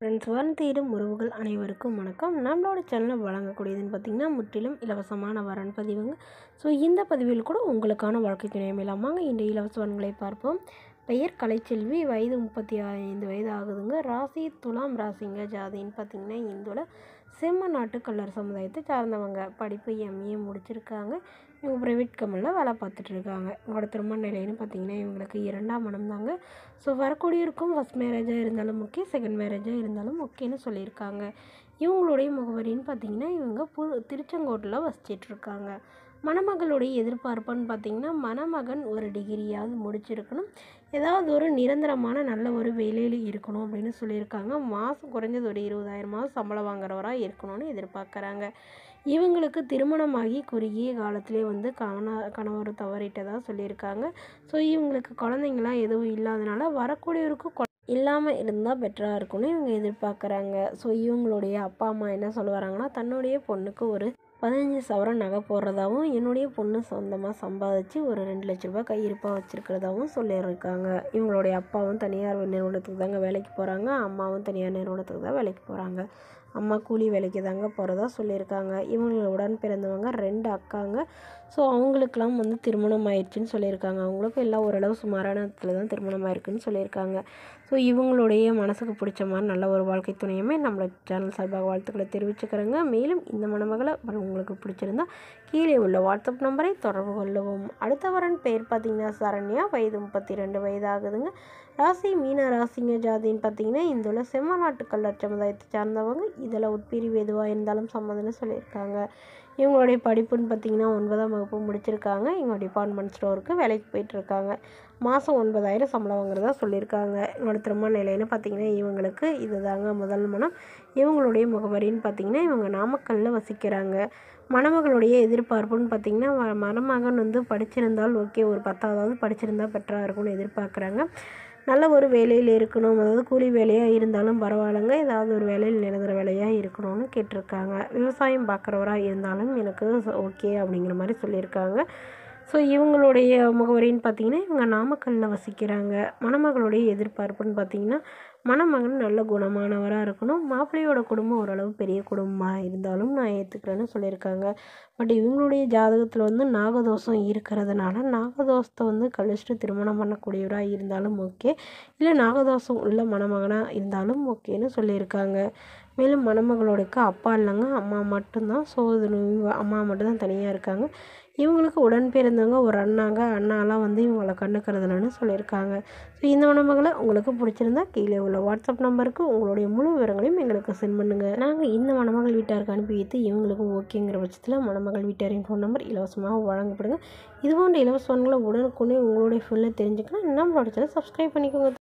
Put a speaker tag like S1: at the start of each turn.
S1: friends வரம் தேடும் உறவுகள் அனைவருக்கும் வணக்கம் நம்மளோட சேனலில் வழங்கக்கூடியதுன்னு பார்த்திங்கன்னா முற்றிலும் இலவசமான வரன் பதிவுங்க ஸோ இந்த பதிவில் கூட உங்களுக்கான வாழ்க்கை துணை மேலாமாங்க இந்த இலவச வரன்களை பார்ப்போம் பெயர் கலைச்செல்வி வயது முப்பத்தி ஐந்து வயது ஆகுதுங்க ராசி துலாம் ராசிங்க ஜாதின்னு பார்த்திங்கன்னா இந்துவில் செம்ம நாட்டு கல்லர் சமுதாயத்தை சார்ந்தவங்க படிப்பு எம்ஏ முடிச்சிருக்காங்க இவங்க ப்ரைவேட் கம்பெனியில் வேலை பார்த்துட்டு இருக்காங்க இவங்களோட திருமண நிலைன்னு பார்த்தீங்கன்னா இவங்களுக்கு இரண்டாம் மனம் தாங்க ஸோ வரக்கூடியவருக்கும் ஃபஸ்ட் மேரேஜாக இருந்தாலும் ஓகே செகண்ட் மேரேஜாக இருந்தாலும் ஓகேன்னு சொல்லியிருக்காங்க இவங்களுடைய முகவரின்னு பார்த்தீங்கன்னா இவங்க பு திருச்செங்கோட்டில் வசிச்சிட்டு இருக்காங்க மணமகளுடைய எதிர்பார்ப்புன்னு பார்த்தீங்கன்னா மணமகன் ஒரு டிகிரியாவது முடிச்சிருக்கணும் ஏதாவது ஒரு நிரந்தரமான நல்ல ஒரு வேலையில் இருக்கணும் அப்படின்னு சொல்லியிருக்காங்க மாதம் குறைஞ்சது ஒரு இருபதாயிரமாவது சம்பளம் வாங்குறவராக இருக்கணும்னு எதிர்பார்க்குறாங்க இவங்களுக்கு திருமணமாகி குறுகிய காலத்திலே வந்து கண கணவர் தவறிட்டதாக சொல்லியிருக்காங்க ஸோ இவங்களுக்கு குழந்தைங்களாம் எதுவும் இல்லாதனால வரக்கூடியவருக்கு கொ இல்லாமல் இருந்தால் பெட்டராக இருக்கும்னு இவங்க எதிர்பார்க்குறாங்க ஸோ இவங்களுடைய அப்பா அம்மா என்ன சொல்லுவாராங்கன்னா தன்னுடைய பொண்ணுக்கு ஒரு பதினஞ்சு சவரம் நகை போடுறதாவும் என்னுடைய பொண்ணு சொந்தமாக சம்பாதிச்சு ஒரு ரெண்டு லட்ச ரூபாய் கையிருப்பாக வச்சுருக்கிறதாவும் சொல்லியிருக்காங்க இவங்களுடைய அப்பாவும் தனியார் நிறுவனத்துக்கு தாங்க வேலைக்கு போகிறாங்க அம்மாவும் தனியார் நிறுவனத்துக்கு தான் வேலைக்கு போகிறாங்க அம்மா கூலி வேலைக்கு தாங்க போகிறதா சொல்லியிருக்காங்க இவங்களுடன் பிறந்தவங்க ரெண்டு அக்காங்க ஸோ அவங்களுக்கெல்லாம் வந்து திருமணம் ஆயிடுச்சுன்னு சொல்லியிருக்காங்க அவங்களுக்கும் எல்லாம் ஓரளவு சுமாரான இடத்துல தான் திருமணம் ஆயிருக்குன்னு சொல்லியிருக்காங்க ஸோ இவங்களுடைய மனசுக்கு பிடிச்ச மாதிரி நல்ல ஒரு வாழ்க்கை துணையுமே நம்மளோட சேனல் சார்பாக வாழ்த்துக்களை தெரிவிச்சுக்கிறேங்க மேலும் இந்த மணமகளை உங்களுக்கு பிடிச்சிருந்தா கீழே உள்ள வாட்ஸ்அப் நம்பரை தொடர்பு கொள்ளவும் அடுத்த வரன் பேர் பார்த்தீங்கன்னா சரண்யா வயது முப்பத்தி ரெண்டு வயது ஆகுதுங்க ராசி மீன ராசிங்க ஜாதின்னு பார்த்தீங்கன்னா இந்த உள்ள செம்மநாட்டு கல்லர் சமுதாயத்தை சார்ந்தவங்க இதில் உட்பிரிவு எதுவாக இருந்தாலும் சம்மந்தம்னு சொல்லியிருக்காங்க இவங்களுடைய படிப்புன்னு பார்த்தீங்கன்னா ஒன்பதாம் வகுப்பு முடிச்சிருக்காங்க இவங்க டிபார்ட்மெண்ட் ஸ்டோருக்கு வேலைக்கு போயிட்டுருக்காங்க மாதம் ஒன்பதாயிரம் சம்பளம் வாங்குறதா சொல்லியிருக்காங்க இவங்களோட திருமண நிலைன்னு பார்த்தீங்கன்னா இவங்களுக்கு இது தாங்க முதல் மனம் இவங்களுடைய முகவரின்னு பார்த்தீங்கன்னா இவங்க நாமக்கல்லில் வசிக்கிறாங்க மணமகளுடைய எதிர்பார்ப்புன்னு பார்த்தீங்கன்னா மணமகன் வந்து படிச்சிருந்தால் ஓகே ஒரு பத்தாவது படிச்சிருந்தால் பெட்டராக இருக்கும்னு எதிர்பார்க்குறாங்க நல்ல ஒரு வேலையில் இருக்கணும் அதாவது கூலி வேலையாக இருந்தாலும் பரவாயில்லைங்க ஏதாவது ஒரு வேலையில் நிரந்தர வேலையாக இருக்கணும்னு கேட்டிருக்காங்க விவசாயம் பார்க்குறவராக இருந்தாலும் எனக்கு ஓகே அப்படிங்கிற மாதிரி சொல்லியிருக்காங்க ஸோ இவங்களுடைய முகவரின்னு பார்த்தீங்கன்னா இவங்க நாமக்கல்லில் வசிக்கிறாங்க மணமகளுடைய எதிர்பார்ப்புன்னு பார்த்தீங்கன்னா மணமகன் நல்ல குணமானவராக இருக்கணும் மாப்பிள்ளையோட குடும்பம் ஓரளவு பெரிய குடும்பமாக இருந்தாலும் நான் ஏற்றுக்கிறேன்னு சொல்லியிருக்காங்க பட் இவங்களுடைய ஜாதகத்தில் வந்து நாகதோஷம் இருக்கிறதுனால நாகதோஷத்தை வந்து கழிச்சிட்டு திருமணம் பண்ணக்கூடியவராக இருந்தாலும் ஓகே இல்லை நாகதோஷம் உள்ள மணமகனாக இருந்தாலும் ஓகேன்னு சொல்லியிருக்காங்க மேலும் மணமகளோடக்கு அப்பா இல்லைங்க அம்மா மட்டும்தான் ஸோ இது அம்மா மட்டும்தான் தனியாக இருக்காங்க இவங்களுக்கு உடன் பிறந்தவங்க ஒரு அண்ணாங்க அண்ணாலாம் வந்து இவங்களை கண்டுக்கிறதுலன்னு சொல்லியிருக்காங்க ஸோ இந்த மணமகளை உங்களுக்கு பிடிச்சிருந்தா கீழே உள்ள வாட்ஸ்அப் நம்பருக்கு உங்களுடைய முழு விவரங்களையும் எங்களுக்கு சென்ட் பண்ணுங்கள் நாங்கள் இந்த மணமகள் வீட்டாருக்கு அனுப்பி வைத்து இவங்களுக்கு ஓகேங்கிற பட்சத்தில் மணமகள் வீட்டாரின் ஃபோன் நம்பர் இலவசமாக வழங்கப்படுங்க இது போன்ற இலவசங்களை உடனுக்குடனே உங்களுடைய ஃபோனில் தெரிஞ்சுக்கணும் நம்மளோட சேனல் சப்ஸ்கிரைப் பண்ணிக்கோங்க